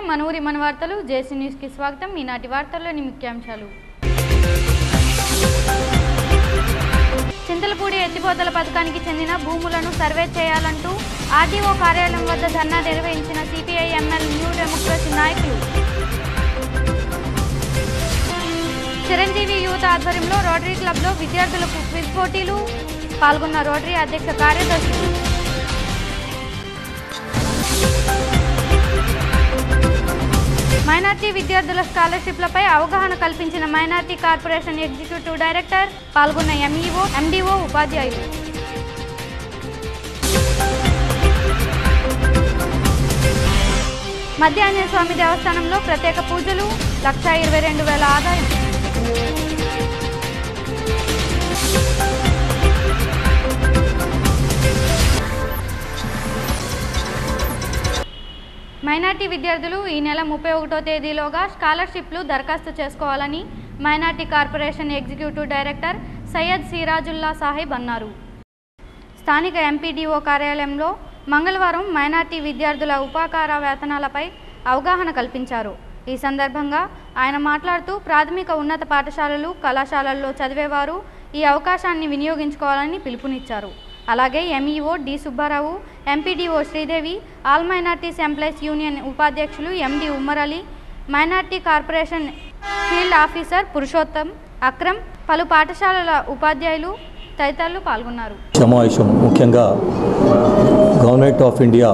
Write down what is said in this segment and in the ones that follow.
మన ఊరి మన వార్తలు జేసీ న్యూస్కి స్వాగతం ఈనాటి వార్తల్లోని ముఖ్యాంశాలు చింతలపూడి ఎత్తిపోతల పథకానికి చెందిన భూములను సర్వే చేయాలంటూ ఆర్డీఓ కార్యాలయం వద్ద ధర్నా నిర్వహించిన సిపిఐ ఎంఎల్ న్యూ డెమోక్రసీ నాయకులు చిరంజీవి యూత్ ఆధ్వర్యంలో రోటరీ క్లబ్లో విద్యార్థులకు క్విజ్ పోటీలు పాల్గొన్న రోటరీ అధ్యక్ష కార్యదర్శులు మైనార్టీ విద్యార్థుల స్కాలర్షిప్లపై అవగాహన కల్పించిన మైనార్టీ కార్పొరేషన్ ఎగ్జిక్యూటివ్ డైరెక్టర్ పాల్గొన్న ఎంఈఓ ఎండిఓ ఉపాధ్యాయులు మధ్య ఆంజనేయ స్వామి దేవస్థానంలో ప్రత్యేక పూజలు లక్ష ఇరవై రెండు వేల ఆదాయం మైనార్టీ విద్యార్థులు ఈ నెల ముప్పై ఒకటో తేదీలోగా స్కాలర్షిప్లు దరఖాస్తు చేసుకోవాలని minority corporation executive director Syed Sirajulla Sahib అన్నారు స్థానిక ఎంపీడీఓ కార్యాలయంలో మంగళవారం మైనార్టీ విద్యార్థుల ఉపాకార వేతనాలపై అవగాహన కల్పించారు ఈ సందర్భంగా ఆయన మాట్లాడుతూ ప్రాథమిక ఉన్నత పాఠశాలలు కళాశాలల్లో చదివేవారు ఈ అవకాశాన్ని వినియోగించుకోవాలని పిలుపునిచ్చారు అలాగే MEO D Subbarao MPDO Sridevi all minorities employees union ఉపాధ్యక్షులు MD Ummar Ali minority corporation field officer Purushottam Akram పలు పాఠశాలల ఉపాధ్యాయులు తదితరులు పాల్గొన్నారు సమావేశం ముఖ్యంగా government of India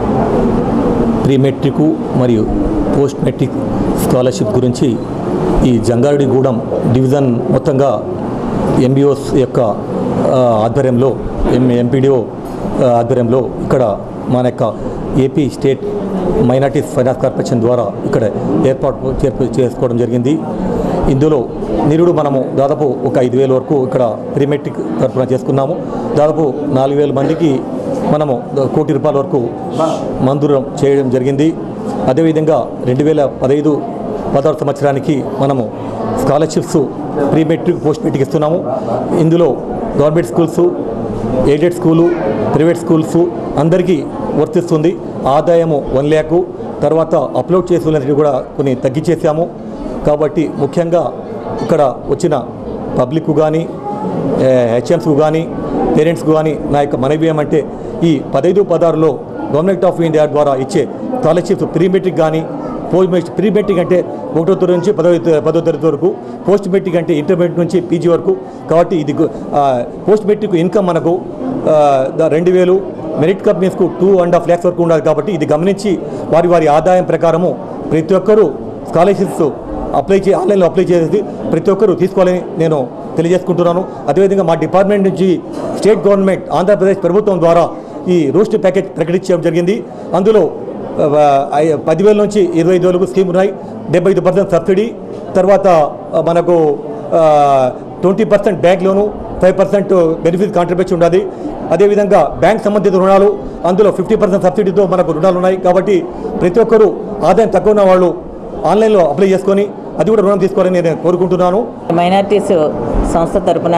pre matric మరియు పోస్ట్ మెట్రిక్ స్కాలర్షిప్ గురించి ఈ జంగారెడ్డిగూడెం డివిజన్ మొత్తంగా ఎంబీఓస్ యొక్క ఆ, ఆధ్వర్యంలో ఎం ఎంపీడీఓ ఆధ్వర్యంలో ఇక్కడ మన యొక్క AP state minorities finance corporation ద్వారా ఇక్కడ ఏర్పాటు చేర్పు చేసుకోవడం జరిగింది ఇందులో నిరుడు మనము దాదాపు ఒక ఐదు వేల వరకు ఇక్కడ ప్రీమెట్రిక్ తరఫున చేసుకున్నాము దాదాపు నాలుగు వేల మందికి మనము కోటి రూపాయల వరకు మంజూరం చేయడం జరిగింది అదేవిధంగా రెండు వేల పదహైదు పదహారు సంవత్సరానికి మనము scholarships pre matric post matric ఇస్తున్నాము ఇందులో government schools aided school private schools అందరికీ వర్తిస్తుంది ఆదాయము వన్ ల్యాకు తర్వాత అప్లోడ్ చేసేది కూడా కొన్ని తగ్గించేసాము కాబట్టి ముఖ్యంగా ఇక్కడ వచ్చిన పబ్లిక్ కానీ హెచ్ఎంస్కు కానీ పేరెంట్స్కు కానీ నా యొక్క మనవి ఏమంటే ఈ పదహైదు పదహారులో గవర్నమెంట్ ఆఫ్ ఇండియా ద్వారా ఇచ్చే స్కాలర్షిప్స్ ప్రీ మెట్రిక్ కానీ పోస్ట్ మెట్రిక్ ప్రీ మెట్రిక్ అంటే ఒకటో తరగతి నుంచి పదో పదో తరగతి వరకు పోస్ట్ మెట్రిక్ అంటే ఇంటర్మీడియట్ నుంచి పీజీ వరకు కాబట్టి ఇది గు- ఆ, పోస్ట్ మెట్రిక్ ఇన్కమ్ మనకు ఆ, ద- రెండు వేలు మెరిట్ కంపెనీస్కు టూ అండ్ హాఫ్ ల్యాక్స్ వరకు ఉండాలి కాబట్టి ఇది గమనించి వారి వారి ఆదాయం ప్రకారము ప్రతి ఒక్కరూ స్కాలర్షిప్స్ అప్లై చే ఆన్లైన్లో అప్లై చేసి ప్రతి ఒక్కరూ తీసుకోవాలని నేను తెలియజేసుకుంటున్నాను అదేవిధంగా మా డిపార్ట్మెంట్ నుంచి స్టేట్ గవర్నమెంట్ ఆంధ్రప్రదేశ్ ప్రభుత్వం ద్వారా ఈ రూస్ట్ ప్యాకేజ్ ప్రకటించడం జరిగింది అందులో ఆ, ఐ- పదివేల నుంచి ఇరవై ఐదు వేలకు స్కీమ్ ఉన్నాయి డెబ్బై ఐదు పర్సెంట్ సబ్సిడీ తర్వాత ఆ, మనకు twenty percent bank loan five percent benefit contribution ఉన్నది అదేవిధంగా బ్యాంక్ సంబంధిత రుణాలు అందులో ఫిఫ్టీ పర్సెంట్ సబ్సిడీతో మనకు రుణాలు ఉన్నాయి కాబట్టి ప్రతి ఒక్కరూ ఆదాయం తక్కువ ఉన్న వాళ్ళు ఆన్లైన్లో అప్లై చేసుకొని అది కూడా రుణం తీసుకోవాలని నేను కోరుకుంటున్నాను మైనార్టీస్ సంస్థ తరపున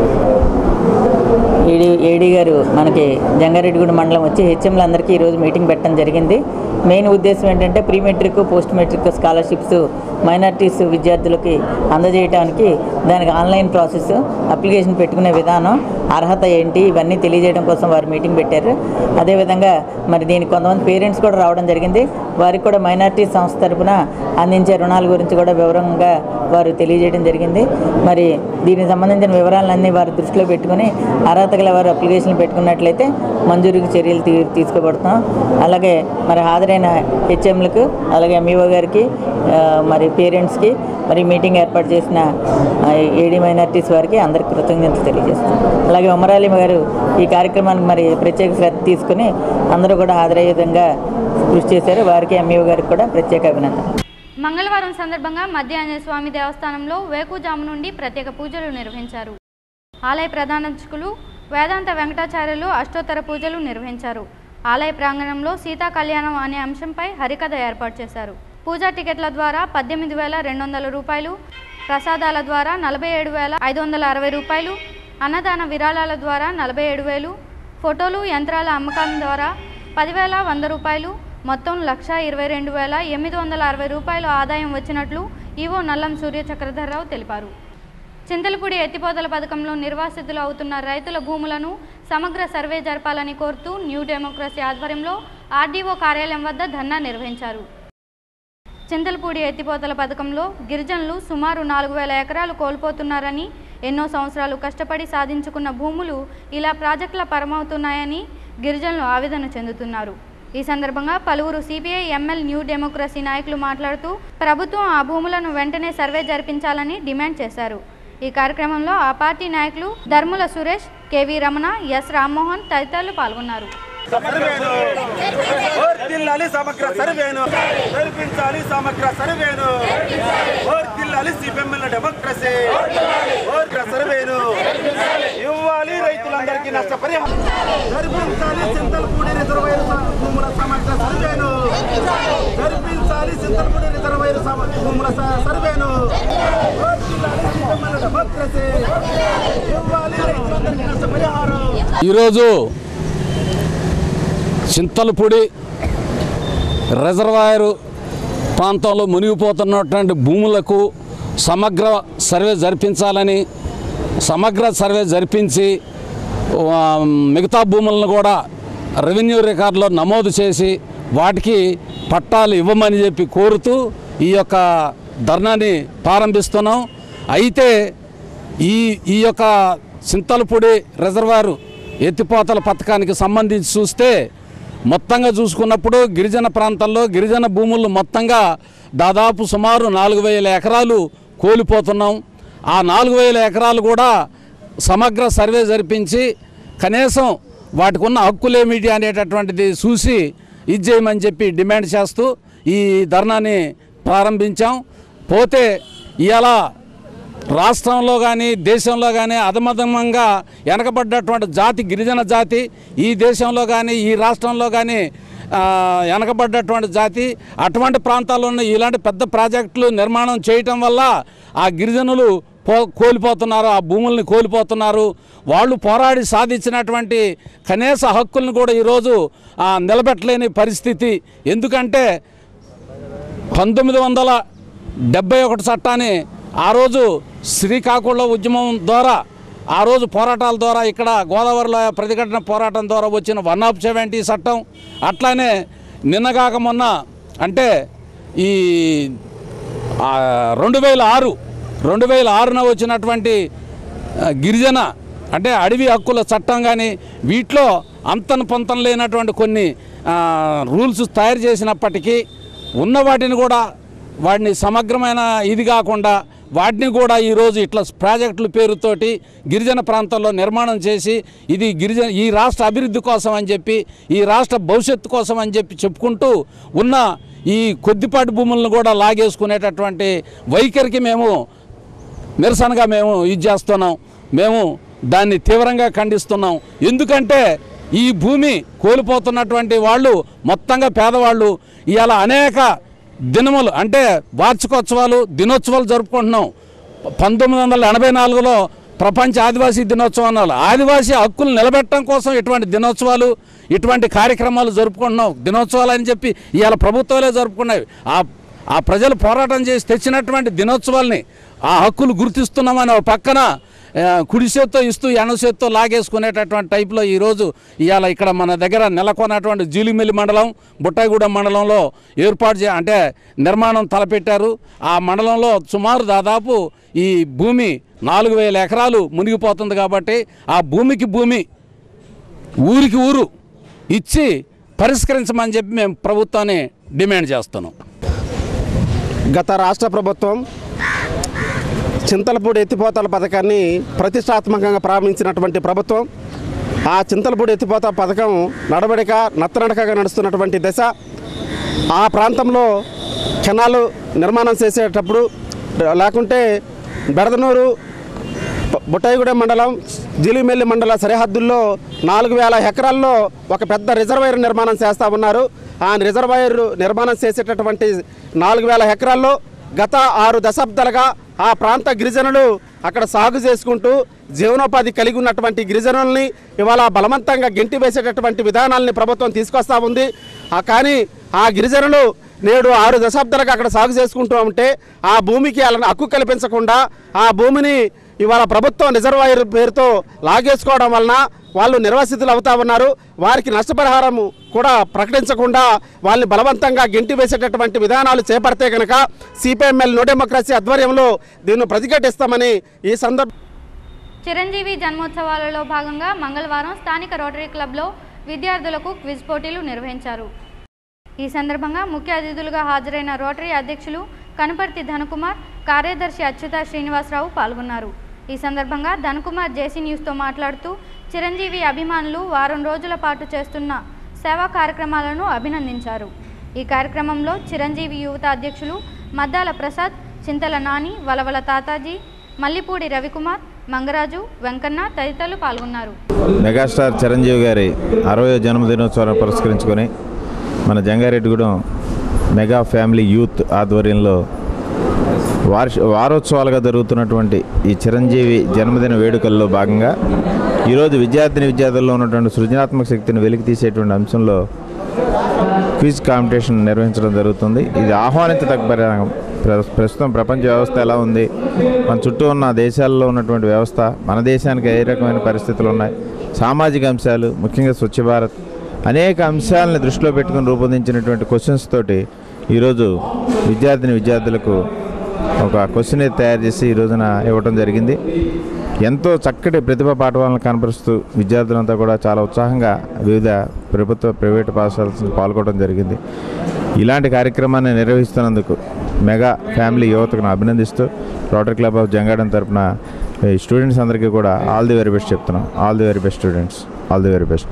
ఏడీ ఏడీ గారు మనకి జంగారెడ్డిగూడ మండలం వచ్చి హెచ్ఎంలు అందరికీ ఈరోజు మీటింగ్ పెట్టడం జరిగింది మెయిన్ ఉద్దేశం ఏంటంటే pre matric post matric scholarships minorities విద్యార్థులకి అందజేయడానికి దానికి ఆన్లైన్ ప్రాసెస్ అప్లికేషన్ పెట్టుకునే విధానం అర్హత ఏంటి ఇవన్నీ తెలియజేయడం కోసం వారు మీటింగ్ పెట్టారు అదేవిధంగా మరి దీనికి కొంతమంది పేరెంట్స్ కూడా రావడం జరిగింది వారికి కూడా మైనార్టీ సంస్థ తరపున అందించే రుణాల గురించి కూడా వివరంగా వారు తెలియజేయడం జరిగింది మరి దీనికి సంబంధించిన వివరాలన్నీ వారు దృష్టిలో పెట్టుకుని అర్హత గల వారు అప్లికేషన్ పెట్టుకున్నట్లయితే మంజూరికి చర్యలు తీ తీసుకోబడుతున్నాం అలాగే మరి హాజరైన హెచ్ఎంలకు అలాగే ఎంఈఓ గారికి ఆ, మరి పేరెంట్స్కి మరి మీటింగ్ ఏర్పాటు చేసిన ఏడీ మైనార్టీస్ వారికి అందరికి కృతజ్ఞతలు తెలియజేస్తాం అలాగే ఉమరాలి గారు ఈ కార్యక్రమానికి మరి ప్రత్యేక శ్రద్ధ తీసుకుని అందరూ కూడా హాజరయ్యే విధంగా కృషి చేశారు వారికి ఎంఈఓ గారికి కూడా ప్రత్యేక అభినందనలు మంగళవారం సందర్భంగా మధ్య ఆంజనేయ స్వామి దేవస్థానంలో వేకుజాము నుండి ప్రత్యేక పూజలు నిర్వహించారు ఆలయ ప్రధానర్చకులు వేదాంత వెంకటాచార్యులు అష్టోత్తర పూజలు నిర్వహించారు ఆలయ ప్రాంగణంలో సీతా కళ్యాణం అనే అంశంపై హరికథ ఏర్పాటు చేశారు పూజా టికెట్ల ద్వారా పద్దెనిమిది వేల రెండు వందల రూపాయలు ప్రసాదాల ద్వారా నలభై ఏడు వేల ఐదు వందల అరవై రూపాయలు అన్నదాన విరాళాల ద్వారా నలభై ఏడు వేలు ఫోటోలు యంత్రాల అమ్మకం ద్వారా పదివేల వంద రూపాయలు మొత్తం లక్ష ఇరవై రెండు వేల ఎనిమిది వందల అరవై రూపాయలు ఆదాయం వచ్చినట్లు ఈవో నల్లం సూర్య చక్రధర్రావు తెలిపారు చింతలపూడి ఎత్తిపోతల పథకంలో నిర్వాసితులు అవుతున్న రైతుల భూములను సమగ్ర సర్వే జరపాలని కోరుతూ న్యూ డెమోక్రసీ ఆధ్వర్యంలో ఆర్డీఓ కార్యాలయం వద్ద ధర్నా నిర్వహించారు చింతలపూడి ఎత్తిపోతల పథకంలో గిరిజనులు సుమారు నాలుగు వేల ఎకరాలు కోల్పోతున్నారని ఎన్నో సంవత్సరాలు కష్టపడి సాధించుకున్న భూములు ఇలా ప్రాజెక్టుల పరమవుతున్నాయని గిరిజనులు ఆవేదన చెందుతున్నారు ఈ సందర్భంగా పలువురు సిపిఐ ఎంఎల్ న్యూ డెమోక్రసీ నాయకులు మాట్లాడుతూ ప్రభుత్వం ఆ భూములను వెంటనే సర్వే జరిపించాలని డిమాండ్ చేశారు ఈ కార్యక్రమంలో ఆ పార్టీ నాయకులు ధర్ముల సురేష్ కెవి రమణ ఎస్ రామ్మోహన్ తదితరులు పాల్గొన్నారు సర్వేను వర్ధిల్లాలి సమగ్ర సర్వేను జరిపించాలి సమగ్ర సర్వేను వర్ధిల్లాలి సిపిఎంఎల్ డెమోక్రసీ వర్గ సర్వేను ఇవ్వాలి రైతులందరికీ నష్టపరిహారం జరిపించాలి చింతలపూడి రిజర్వాయర్ స- భూముల సమగ్ర సర్వేను జరిపించాలి చింతలపూడి రిజర్వాయర్ సమ- భూముల స- సర్వేను వర్ధిల్లాలి సిపిఎంఎల్ డెమోక్రసీ ఇవ్వాలి రైతులందరికీ నష్టపరిహారం ఈరోజు చింతలపూడి రిజర్వాయరు ప్రాంతంలో మునిగిపోతున్నటువంటి భూములకు సమగ్ర సర్వే జరిపించాలని సమగ్ర సర్వే జరిపించి ఆ, మిగతా భూములను కూడా రెవెన్యూ రికార్డులో నమోదు చేసి వాటికి పట్టాలు ఇవ్వమని చెప్పి కోరుతూ ఈ యొక్క ధర్నాన్ని ప్రారంభిస్తున్నాం అయితే ఈ ఈ యొక్క చింతలపూడి రిజర్వాయరు ఎత్తిపోతల పథకానికి సంబంధించి చూస్తే మొత్తంగా చూసుకున్నప్పుడు గిరిజన ప్రాంతాల్లో గిరిజన భూములు మొత్తంగా దాదాపు సుమారు నాలుగు వేల ఎకరాలు కోల్పోతున్నాం ఆ నాలుగు వేల ఎకరాలు కూడా సమగ్ర సర్వే జరిపించి కనీసం వాటికి ఉన్న హక్కులేమిటి అనేటటువంటిది చూసి ఇది చేయమని చెప్పి డిమాండ్ చేస్తూ ఈ ధర్నాని ప్రారంభించాం పోతే ఇలా రాష్ట్రంలో కానీ దేశంలో కానీ అధమధమంగా వెనకబడ్డటువంటి జాతి గిరిజన జాతి ఈ దేశంలో కానీ ఈ రాష్ట్రంలో కానీ ఆ, వెనకబడ్డటువంటి జాతి అటువంటి ప్రాంతాల్లో ఉన్న ఇలాంటి పెద్ద ప్రాజెక్టులు నిర్మాణం చేయటం వల్ల ఆ గిరిజనులు పో కోల్పోతున్నారు ఆ భూముల్ని కోల్పోతున్నారు వాళ్ళు పోరాడి సాధించినటువంటి కనీస హక్కులను కూడా ఈరోజు ఆ, నిలబెట్టలేని పరిస్థితి ఎందుకంటే పంతొమ్మిది వందల డెబ్బై ఒకటి చట్టాన్ని ఆ రోజు శ్రీకాకుళం ఉద్యమం ద్వారా ఆ రోజు పోరాటాల ద్వారా ఇక్కడ గోదావరిలో ప్రతిఘటన పోరాటం ద్వారా వచ్చిన వన్ ఆఫ్ సెవెంటీ చట్టం అట్లానే నిన్నగాక మొన్న అంటే ఈ ఆ, రెండు వేల ఆరు రెండు వేల ఆరున వచ్చినటువంటి ఆ, గిరిజన అంటే అడవి హక్కుల చట్టం కానీ వీటిలో అంతన పొంతం లేనటువంటి కొన్ని ఆ, రూల్స్ తయారు చేసినప్పటికీ ఉన్న వాటిని కూడా వాటిని సమగ్రమైన ఇది కాకుండా వాటిని కూడా ఈరోజు ఇట్లా ప్రాజెక్టుల పేరుతోటి గిరిజన ప్రాంతాల్లో నిర్మాణం చేసి ఇది గిరిజన ఈ రాష్ట్ర అభివృద్ధి కోసం అని చెప్పి ఈ రాష్ట్ర భవిష్యత్తు కోసం అని చెప్పి చెప్పుకుంటూ ఉన్న ఈ కొద్దిపాటి భూములను కూడా లాగేసుకునేటటువంటి వైఖరికి మేము నిరసనగా మేము ఇది చేస్తున్నాం మేము దాన్ని తీవ్రంగా ఖండిస్తున్నాం ఎందుకంటే ఈ భూమి కోల్పోతున్నటువంటి వాళ్ళు మొత్తంగా పేదవాళ్ళు ఇవాళ అనేక దినములు అంటే వార్షికోత్సవాలు దినోత్సవాలు జరుపుకుంటున్నాం పంతొమ్మిది వందల ఎనభై నాలుగులో ప్రపంచ ఆదివాసీ దినోత్సవం అన్నారు ఆదివాసీ హక్కులు నిలబెట్టడం కోసం ఇటువంటి దినోత్సవాలు ఇటువంటి కార్యక్రమాలు జరుపుకుంటున్నాం దినోత్సవాలు అని చెప్పి ఇవాళ ప్రభుత్వాలే జరుపుకున్నాయి ఆ ఆ ప్రజలు పోరాటం చేసి తెచ్చినటువంటి దినోత్సవాల్ని ఆ హక్కులు గుర్తిస్తున్నామని ఒక పక్కన ఆ, కుడి చేత్తో ఇస్తూ ఎన చేత్తో లాగేసుకునేటటువంటి టైప్లో ఈరోజు ఇవాళ ఇక్కడ మన దగ్గర నెలకొన్నటువంటి జీలిమిల్లి మండలం బుట్టాయిగూడెం మండలంలో ఏర్పాటు చే అంటే నిర్మాణం తలపెట్టారు ఆ మండలంలో సుమారు దాదాపు ఈ భూమి నాలుగు వేల ఎకరాలు మునిగిపోతుంది కాబట్టి ఆ భూమికి భూమి ఊరికి ఊరు ఇచ్చి పరిష్కరించమని చెప్పి మేము ప్రభుత్వాన్ని డిమాండ్ చేస్తున్నాం గత రాష్ట్ర ప్రభుత్వం చింతలపూడి ఎత్తిపోతల పథకాన్ని ప్రతిష్టాత్మకంగా ప్రారంభించినటువంటి ప్రభుత్వం ఆ చింతలపూడి ఎత్తిపోత పథకం నడవడిక నత్తనడకగా నడుస్తున్నటువంటి దశ ఆ ప్రాంతంలో కెనాలు నిర్మాణం చేసేటప్పుడు లేకుంటే బెడదనూరు బ- బుట్టాయిగూడెం మండలం జిలిమెల్లి మండల సరిహద్దుల్లో నాలుగు వేల ఎకరాల్లో ఒక పెద్ద రిజర్వాయర్ నిర్మాణం చేస్తూ ఉన్నారు ఆ రిజర్వాయర్ నిర్మాణం చేసేటటువంటి నాలుగు వేల ఎకరాల్లో గత ఆరు దశాబ్దాలుగా ఆ ప్రాంత గిరిజనులు అక్కడ సాగు చేసుకుంటూ జీవనోపాధి కలిగి ఉన్నటువంటి గిరిజనుల్ని ఇవాళ బలవంతంగా గెంటి వేసేటటువంటి విధానాల్ని ప్రభుత్వం తీసుకొస్తా ఉంది ఆ కానీ ఆ గిరిజనులు నేడు ఆరు దశాబ్దాలకు అక్కడ సాగు చేసుకుంటూ ఉంటే ఆ భూమికి వాళ్ళని హక్కు కల్పించకుండా ఆ భూమిని ఇవాళ ప్రభుత్వం రిజర్వాయర్ పేరుతో లాగేసుకోవడం వలన వాళ్ళు నిర్వాసితులు అవుతా ఉన్నారు వారికి నష్టపరిహారం కూడా ప్రకటించకుండా వాళ్ళని బలవంతంగా గెంటి వేసేటటువంటి విధానాలు చేపడితే కనుక సిపిఎంఎల్ నో డెమోక్రసీ ఆధ్వర్యంలో దీన్ని ప్రతిఘటిస్తామని ఈ సందర్భ చిరంజీవి జన్మోత్సవాలలో భాగంగా మంగళవారం స్థానిక రోటరీ క్లబ్లో విద్యార్థులకు క్విజ్ పోటీలు నిర్వహించారు ఈ సందర్భంగా ముఖ్య అతిథులుగా హాజరైన రోటరీ అధ్యక్షులు కనుపర్తి ధనకుమార్ కార్యదర్శి అచ్యుత శ్రీనివాసరావు పాల్గొన్నారు ఈ సందర్భంగా ధనకుమార్ జేసీ న్యూస్తో మాట్లాడుతూ చిరంజీవి అభిమానులు వారం రోజుల పాటు చేస్తున్న సేవా కార్యక్రమాలను అభినందించారు ఈ కార్యక్రమంలో చిరంజీవి యువత అధ్యక్షులు మద్దాల ప్రసాద్ చింతల నాని వలవల తాతాజీ మల్లిపూడి రవికుమార్ మంగరాజు వెంకన్న తదితరులు పాల్గొన్నారు మెగాస్టార్ చిరంజీవి గారి అరవై జన్మదినోత్సవాన్ని పురస్కరించుకొని మన జంగారెడ్డిగూడెం మెగా ఫ్యామిలీ యూత్ ఆధ్వర్యంలో వార్ష వారోత్సవాలుగా జరుగుతున్నటువంటి ఈ చిరంజీవి జన్మదిన వేడుకల్లో భాగంగా ఈరోజు విద్యార్థిని విద్యార్థుల్లో ఉన్నటువంటి సృజనాత్మక శక్తిని వెలికి తీసేటువంటి అంశంలో క్విజ్ కాంపిటీషన్ నిర్వహించడం జరుగుతుంది ఇది ఆహ్వానించదగ్గ పరిణామం ప్ర- ప్రస్తుతం ప్రపంచ వ్యవస్థ ఎలా ఉంది మన చుట్టూ ఉన్న దేశాల్లో ఉన్నటువంటి వ్యవస్థ మన దేశానికి ఏ రకమైన పరిస్థితులు ఉన్నాయి సామాజిక అంశాలు ముఖ్యంగా స్వచ్ఛ భారత్ అనేక అంశాలను దృష్టిలో పెట్టుకుని రూపొందించినటువంటి క్వశ్చన్స్ తోటి ఈరోజు విద్యార్థిని విద్యార్థులకు ఒక క్వశ్చన్ తయారు చేసి ఈ రోజున ఇవ్వడం జరిగింది ఎంతో చక్కటి ప్రతిభా పాఠవాలను కనపరుస్తూ విద్యార్థులంతా కూడా చాలా ఉత్సాహంగా వివిధ ప్రభుత్వ ప్రైవేటు పాఠశాలలో పాల్గొనడం జరిగింది ఇలాంటి కార్యక్రమాన్ని నిర్వహిస్తున్నందుకు మెగా ఫ్యామిలీ యువతకు అభినందిస్తూ రోటరీ క్లబ్ ఆఫ్ జంగాడం తరపున ఈ స్టూడెంట్స్ అందరికీ కూడా ఆల్ ది వెరీ బెస్ట్ చెప్తున్నాం all the very best students all the very best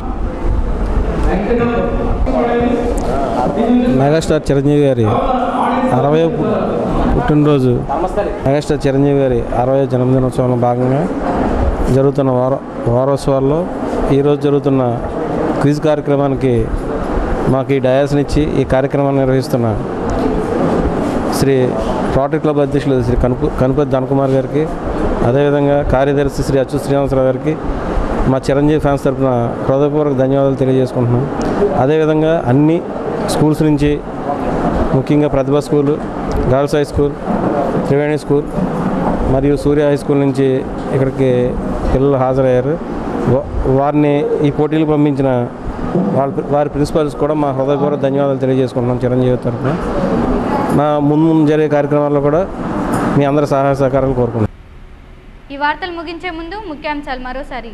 megastar Chiranjeevi గారి అరవై పుట్టినరోజు మెగాస్టార్ చిరంజీవి గారి అరవై జన్మదినోత్సవంలో భాగంగా జరుగుతున్న వార వారోత్సవాల్లో ఈరోజు జరుగుతున్న క్విజ్ కార్యక్రమానికి మాకు ఈ డయాస్నిచ్చి ఈ కార్యక్రమాన్ని నిర్వహిస్తున్న శ్రీ రోటరీ క్లబ్ అధ్యక్షులు శ్రీ కనుపు కనుపతి ధనకుమార్ గారికి అదేవిధంగా కార్యదర్శి శ్రీ అచ్యుత్ శ్రీనివాసరావు గారికి మా చిరంజీవి ఫ్యాన్స్ తరఫున హృదయపూర్వక ధన్యవాదాలు తెలియజేసుకుంటున్నాం అదేవిధంగా అన్ని స్కూల్స్ నుంచి ముఖ్యంగా Pratibha school girls high school Triveni school మరియు సూర్య హై స్కూల్ నుంచి ఇక్కడికి పిల్లలు హాజరయ్యారు వా- వారిని ఈ పోటీలు పంపించిన వాళ్ళ వారి ప్రిన్సిపల్స్ కూడా మా హృదయపూర్వక ధన్యవాదాలు తెలియజేసుకుంటున్నాం చిరంజీవి తరఫున మా ముందు ముందు జరిగే కార్యక్రమాల్లో కూడా మీ అందరి సహాయ సహకారాలు కోరుకుంటున్నాం ఈ వార్తలు ముగించే ముందు ముఖ్యాంశాలు మరోసారి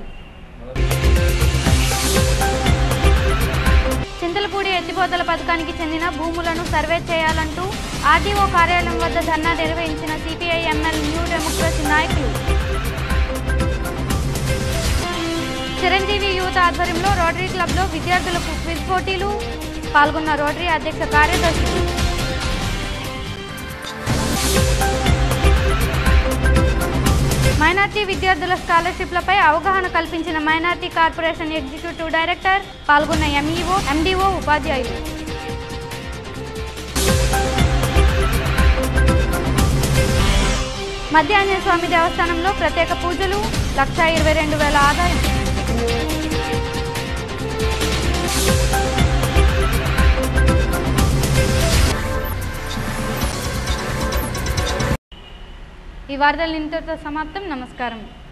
చింతలపూడి ఎత్తిపోతల పథకానికి చెందిన భూములను సర్వే చేయాలంటూ ఆర్డీఓ కార్యాలయం వద్ద ధర్నా నిర్వహించిన సిపిఐ ఎంఎల్ న్యూ డెమోక్రసీ నాయకులు చిరంజీవి యువత ఆధ్వర్యంలో రోటరీ క్లబ్లో విద్యార్థులకు క్విజ్ పోటీలు పాల్గొన్న రోటరీ అధ్యక్ష కార్యదర్శి మైనార్టీ విద్యార్థుల స్కాలర్షిప్లపై అవగాహన కల్పించిన మైనార్టీ కార్పొరేషన్ ఎగ్జిక్యూటివ్ డైరెక్టర్ పాల్గొన్న ఎంఈఓ ఎండిఓ ఉపాధ్యాయులు మధ్య ఆంజనేయ స్వామి దేవస్థానంలో ప్రత్యేక పూజలు లక్ష ఇరవై రెండు వేల ఆదాయం ఈ వార్తలు ఇంతటితో సమాప్తం నమస్కారం